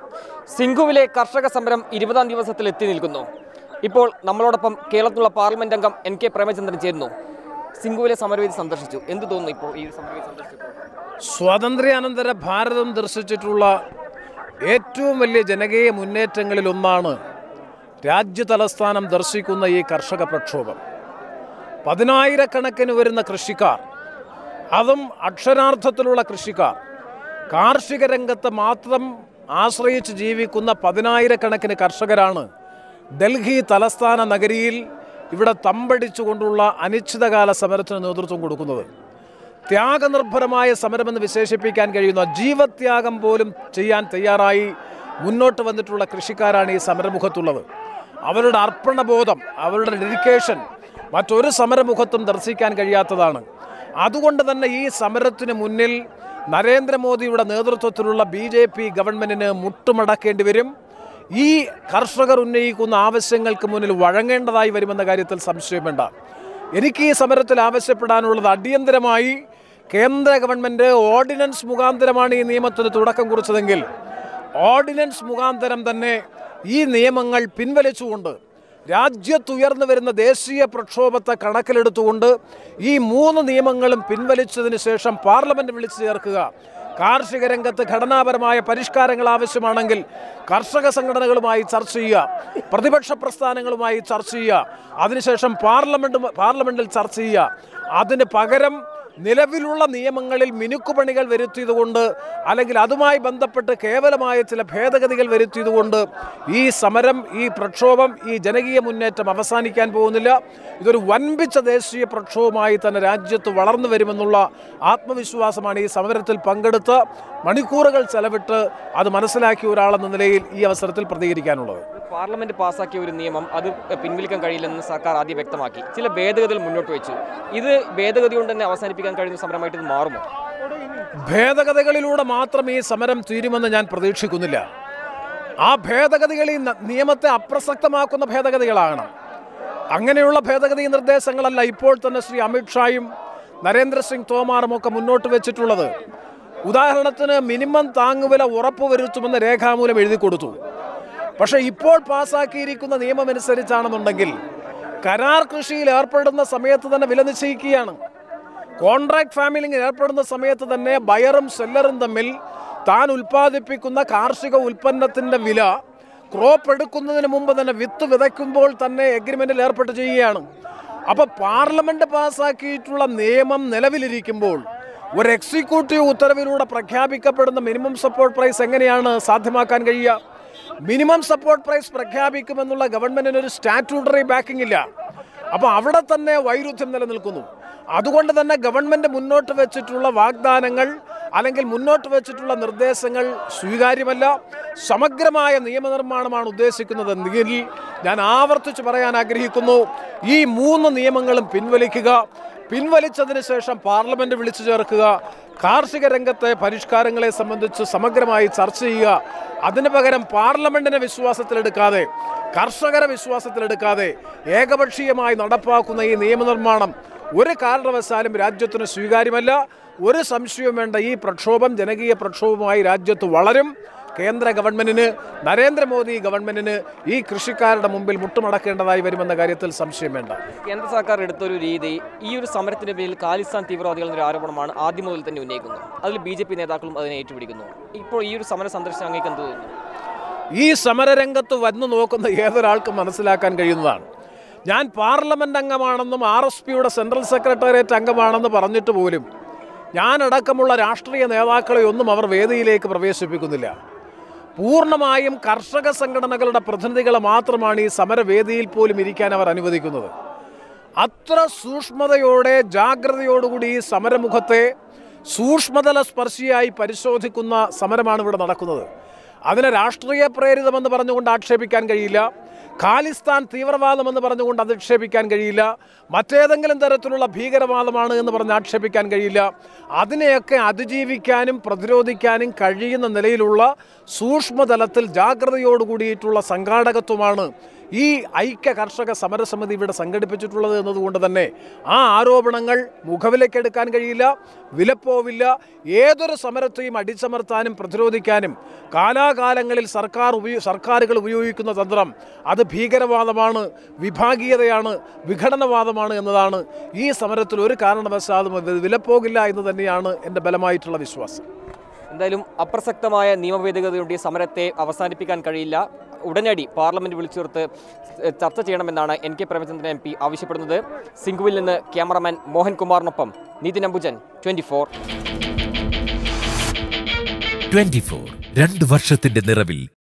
സിംഗുവിലെ കർഷക സമരം ഇരുപതാം ദിവസത്തിൽ എത്തി നിൽക്കുന്നു ഇപ്പോൾ നമ്മളോടൊപ്പം കേരളത്തിലുള്ള പാർലമെന്റ് അംഗം എൻ കെ പ്രേമചന്ദ്രൻ ചേരുന്നു സിംഗുവിലെ സമരവേദി സന്ദർശിച്ചു എന്ത് തോന്നുന്നു ഇപ്പോൾ ഈ സമരവേദി സന്ദർശിച്ചപ്പോൾ സ്വാതന്ത്ര്യാനന്തര ഭാരതം ദർശിച്ചിട്ടുള്ള ഏറ്റവും വലിയ ജനകീയ മുന്നേറ്റങ്ങളിലൊന്നാണ് രാജ്യ തലസ്ഥാനം ദർശിക്കുന്ന ഈ കർഷക പ്രക്ഷോഭം പതിനായിരക്കണക്കിന് വരുന്ന കൃഷിക്കാർ അതും അക്ഷരാർത്ഥത്തിലുള്ള കൃഷിക്കാർ കാർഷിക രംഗത്ത് മാത്രം ആശ്രയിച്ച് ജീവിക്കുന്ന പതിനായിരക്കണക്കിന് കർഷകരാണ് ഡൽഹി തലസ്ഥാന നഗരിയിൽ ഇവിടെ തമ്പടിച്ചുകൊണ്ടുള്ള അനിശ്ചിതകാല സമരത്തിന് നേതൃത്വം കൊടുക്കുന്നത് ത്യാഗനിർഭരമായ സമരമെന്ന് വിശേഷിപ്പിക്കാൻ കഴിയുന്ന ജീവത്യാഗം പോലും ചെയ്യാൻ തയ്യാറായി മുന്നോട്ട് വന്നിട്ടുള്ള കൃഷിക്കാരാണ് ഈ സമരമുഖത്തുള്ളത് അവരുടെ അർപ്പണബോധം അവരുടെ ഡെഡിക്കേഷൻ മറ്റൊരു സമരമുഖത്തും ദർശിക്കാൻ കഴിയാത്തതാണ് അതുകൊണ്ട് തന്നെ ഈ സമരത്തിന് മുന്നിൽ നരേന്ദ്രമോദിയുടെ നേതൃത്വത്തിലുള്ള ബി ജെ പി ഗവൺമെൻറ്റിന് മുട്ടുമടക്കേണ്ടി വരും ഈ കർഷകർ ഉന്നയിക്കുന്ന ആവശ്യങ്ങൾക്ക് മുന്നിൽ വഴങ്ങേണ്ടതായി വരുമെന്ന കാര്യത്തിൽ സംശയം വേണ്ട എനിക്ക് ഈ സമരത്തിൽ ആവശ്യപ്പെടാനുള്ളത് അടിയന്തരമായി കേന്ദ്ര ഗവൺമെൻറ് ഓർഡിനൻസ് മുഖാന്തരമാണ് ഈ നിയമത്തിന് തുടക്കം കുറിച്ചതെങ്കിൽ ഓർഡിനൻസ് മുഖാന്തരം തന്നെ ഈ നിയമങ്ങൾ പിൻവലിച്ചുകൊണ്ട് രാജ്യത്തുയർന്നു വരുന്ന ദേശീയ പ്രക്ഷോഭത്തെ കണക്കിലെടുത്തുകൊണ്ട് ഈ മൂന്ന് നിയമങ്ങളും പിൻവലിച്ചതിന് ശേഷം പാർലമെന്റ് വിളിച്ചു ചേർക്കുക കാർഷിക രംഗത്ത് ഘടനാപരമായ പരിഷ്കാരങ്ങൾ ആവശ്യമാണെങ്കിൽ കർഷക സംഘടനകളുമായി ചർച്ച ചെയ്യുക പ്രതിപക്ഷ പ്രസ്ഥാനങ്ങളുമായി ചർച്ച ചെയ്യുക അതിനുശേഷം പാർലമെന്റ് പാർലമെന്റിൽ ചർച്ച ചെയ്യുക അതിന് പകരം നിലവിലുള്ള നിയമങ്ങളിൽ മിനുക്കുപണികൾ വരുത്തിയതുകൊണ്ട് അല്ലെങ്കിൽ അതുമായി ബന്ധപ്പെട്ട് കേവലമായ ചില ഭേദഗതികൾ വരുത്തിയതുകൊണ്ട് ഈ സമരം ഈ പ്രക്ഷോഭം ഈ ജനകീയ മുന്നേറ്റം അവസാനിക്കാൻ പോകുന്നില്ല ഇതൊരു വൻപിച്ച ദേശീയ പ്രക്ഷോഭമായി തന്നെ രാജ്യത്ത് വളർന്നു വരുമെന്നുള്ള ആത്മവിശ്വാസമാണ് ഈ സമരത്തിൽ പങ്കെടുത്ത് മണിക്കൂറുകൾ ചെലവിട്ട് അത് മനസ്സിലാക്കിയ ഒരാളെന്ന നിലയിൽ ഈ അവസരത്തിൽ പ്രതികരിക്കാനുള്ളത് പാർലമെന്റ് പാസാക്കിയ ഒരു നിയമം അത് പിൻവലിക്കാൻ കഴിയില്ലെന്ന് സർക്കാർ ആദ്യം വ്യക്തമാക്കി ചില ഭേദഗതികൾ മുന്നോട്ട് വെച്ചു ഇത് ഭേദഗതി കൊണ്ട് തന്നെ അവസാനിപ്പിക്കാൻ കഴിയുന്ന സമരമായിട്ട് ഇത് മാറുമോ ഭേദഗതികളിലൂടെ മാത്രം ഈ സമരം തീരുമെന്ന് ഞാൻ പ്രതീക്ഷിക്കുന്നില്ല ആ ഭേദഗതികൾ ഈ ന- നിയമത്തെ അപ്രസക്തമാക്കുന്ന ഭേദഗതികളാകണം അങ്ങനെയുള്ള ഭേദഗതി നിർദ്ദേശങ്ങളല്ല ഇപ്പോൾ തന്നെ ശ്രീ അമിത്ഷായും നരേന്ദ്രസിംഗ് തോമാറും ഒക്കെ മുന്നോട്ട് വെച്ചിട്ടുള്ളത് ഉദാഹരണത്തിന് മിനിമം താങ്ങുവില ഉറപ്പുവരുത്തുമെന്ന് രേഖാമൂലം എഴുതി കൊടുത്തു പക്ഷേ ഇപ്പോൾ പാസ്സാക്കിയിരിക്കുന്ന നിയമം അനുസരിച്ചാണെന്നുണ്ടെങ്കിൽ കരാർ കൃഷിയിൽ ഏർപ്പെടുന്ന സമയത്ത് തന്നെ വില നിശ്ചയിക്കുകയാണ് കോൺട്രാക്ട് ഫാമിലിംഗിൽ ഏർപ്പെടുന്ന സമയത്ത് തന്നെ ബയറും സെല്ലറും തമ്മിൽ താൻ ഉൽപ്പാദിപ്പിക്കുന്ന കാർഷിക ഉൽപ്പന്നത്തിൻ്റെ വില ക്രോപ്പ് എടുക്കുന്നതിന് മുമ്പ് തന്നെ വിത്ത് വിതയ്ക്കുമ്പോൾ തന്നെ എഗ്രിമെൻറ്റിൽ ഏർപ്പെട്ട് ചെയ്യുകയാണ് അപ്പോൾ പാർലമെൻറ്റ് പാസ്സാക്കിയിട്ടുള്ള നിയമം നിലവിലിരിക്കുമ്പോൾ ഒരു എക്സിക്യൂട്ടീവ് ഉത്തരവിലൂടെ പ്രഖ്യാപിക്കപ്പെടുന്ന മിനിമം സപ്പോർട്ട് പ്രൈസ് എങ്ങനെയാണ് സാധ്യമാക്കാൻ കഴിയുക മിനിമം സപ്പോർട്ട് പ്രൈസ് പ്രഖ്യാപിക്കുമെന്നുള്ള ഗവൺമെന്റിന് ഒരു സ്റ്റാറ്റ്യൂട്ടറി ബാക്കിംഗ് ഇല്ല അപ്പോൾ അവിടെ തന്നെ വൈരുദ്ധ്യം നിലനിൽക്കുന്നു അതുകൊണ്ട് തന്നെ ഗവൺമെന്റ് മുന്നോട്ട് വെച്ചിട്ടുള്ള വാഗ്ദാനങ്ങൾ അല്ലെങ്കിൽ മുന്നോട്ട് വെച്ചിട്ടുള്ള നിർദ്ദേശങ്ങൾ സ്വീകാര്യമല്ല സമഗ്രമായ നിയമനിർമ്മാണമാണ് ഉദ്ദേശിക്കുന്നതെങ്കിൽ ഞാൻ ആവർത്തിച്ച് പറയാൻ ആഗ്രഹിക്കുന്നു ഈ മൂന്ന് നിയമങ്ങളും പിൻവലിക്കുക പിൻവലിച്ചതിന് ശേഷം പാർലമെന്റ് വിളിച്ചു ചേർക്കുക കാർഷിക രംഗത്തെ പരിഷ്കാരങ്ങളെ സംബന്ധിച്ച് സമഗ്രമായി ചർച്ച ചെയ്യുക അതിന് പകരം പാർലമെന്റിനെ വിശ്വാസത്തിലെടുക്കാതെ കർഷകരെ വിശ്വാസത്തിലെടുക്കാതെ ഏകപക്ഷീയമായി നടപ്പാക്കുന്ന ഈ നിയമനിർമ്മാണം ഒരു കാരണവശാലും രാജ്യത്തിന് സ്വീകാര്യമല്ല ഒരു സംശയവും വേണ്ട ഈ പ്രക്ഷോഭം ജനകീയ പ്രക്ഷോഭമായി രാജ്യത്ത് വളരും കേന്ദ്ര ഗവൺമെന്റിന് നരേന്ദ്രമോദി ഗവൺമെന്റിന് ഈ കൃഷിക്കാരുടെ മുമ്പിൽ മുട്ടുമടക്കേണ്ടതായി വരുമെന്ന കാര്യത്തിൽ സംശയം വേണ്ട കേന്ദ്ര സർക്കാർ എടുത്തൊരു രീതി ഈ ഒരു സമരത്തിന്റെ പേരിൽ ഖാലിസ്ഥാൻ തീവ്രവാദികൾ എന്നൊരു ആരോപണമാണ് ആദ്യം മുതൽ തന്നെ ഉന്നയിക്കുന്നത് അതിൽ ബി ജെ പി നേതാക്കളും അതിനെ ഏറ്റുപിടിക്കുന്നു ഇപ്പോൾ ഈ ഒരു സമര സന്ദർശനം അങ്ങേക്ക് എന്ത് തോന്നുന്നു ഈ സമരരംഗത്ത് വന്നു നോക്കുന്ന ഏതൊരാൾക്കും മനസ്സിലാക്കാൻ കഴിയുന്നതാണ് ഞാൻ പാർലമെന്റ് അംഗമാണെന്നും ആർ എസ് പിയുടെ സെൻട്രൽ സെക്രട്ടേറിയറ്റ് അംഗമാണെന്ന് പറഞ്ഞിട്ട് പോലും ഞാനടക്കമുള്ള രാഷ്ട്രീയ നേതാക്കളെ ഒന്നും അവർ വേദിയിലേക്ക് പ്രവേശിപ്പിക്കുന്നില്ല പൂർണ്ണമായും കർഷക സംഘടനകളുടെ പ്രതിനിധികളെ മാത്രമാണ് ഈ സമരവേദിയിൽ പോലും ഇരിക്കാൻ അവർ അനുവദിക്കുന്നത് അത്ര സൂക്ഷ്മതയോടെ ജാഗ്രതയോടുകൂടി ഈ സമരമുഖത്തെ സൂക്ഷ്മതല സ്പർശിയായി പരിശോധിക്കുന്ന സമരമാണ് ഇവിടെ നടക്കുന്നത് അതിനെ രാഷ്ട്രീയ പ്രേരിതമെന്ന് പറഞ്ഞുകൊണ്ട് ആക്ഷേപിക്കാൻ കഴിയില്ല ഖാലിസ്ഥാൻ തീവ്രവാദമെന്ന് പറഞ്ഞുകൊണ്ട് അധിക്ഷേപിക്കാൻ കഴിയില്ല മറ്റേതെങ്കിലും തരത്തിലുള്ള ഭീകരവാദമാണ് എന്ന് പറഞ്ഞ് ആക്ഷേപിക്കാൻ കഴിയില്ല അതിനെയൊക്കെ അതിജീവിക്കാനും പ്രതിരോധിക്കാനും കഴിയുന്ന നിലയിലുള്ള സൂക്ഷ്മതലത്തിൽ ജാഗ്രതയോടുകൂടിയിട്ടുള്ള സംഘാടകത്വമാണ് ഈ ഐക്യ കർഷക സമരസമിതി ഇവിടെ സംഘടിപ്പിച്ചിട്ടുള്ളത് എന്നതുകൊണ്ട് തന്നെ ആ ആരോപണങ്ങൾ മുഖവിലക്കെടുക്കാൻ കഴിയില്ല വിലപ്പോവില്ല ഏതൊരു സമരത്തെയും അടിച്ചമർത്താനും പ്രതിരോധിക്കാനും കാലാകാലങ്ങളിൽ സർക്കാർ ഉപയോ സർക്കാരുകൾ ഉപയോഗിക്കുന്ന തന്ത്രം അത് ഭീകരവാദമാണ് വിഭാഗീയതയാണ് വിഘടനവാദമാണ് എന്നതാണ് ഈ സമരത്തിൽ ഒരു കാരണവശാലും അത് വിലപ്പോകില്ല എന്ന് തന്നെയാണ് എൻ്റെ ബലമായിട്ടുള്ള വിശ്വാസം എന്തായാലും അപ്രസക്തമായ നിയമ ഭേദഗതിയുടെ ഈ സമരത്തെ അവസാനിപ്പിക്കാൻ കഴിയില്ല ഉടനടി പാർലമെന്റ് വിളിച്ചു ചേർത്ത് ചർച്ച ചെയ്യണമെന്നാണ് N K Premachandran M P ആവശ്യപ്പെടുന്നത് സിംഗുവിൽ നിന്ന് ക്യാമറമാൻ മോഹൻകുമാറിനൊപ്പം Nithin Ambujan twenty four twenty four രണ്ട് വർഷത്തിന്റെ നിറവിൽ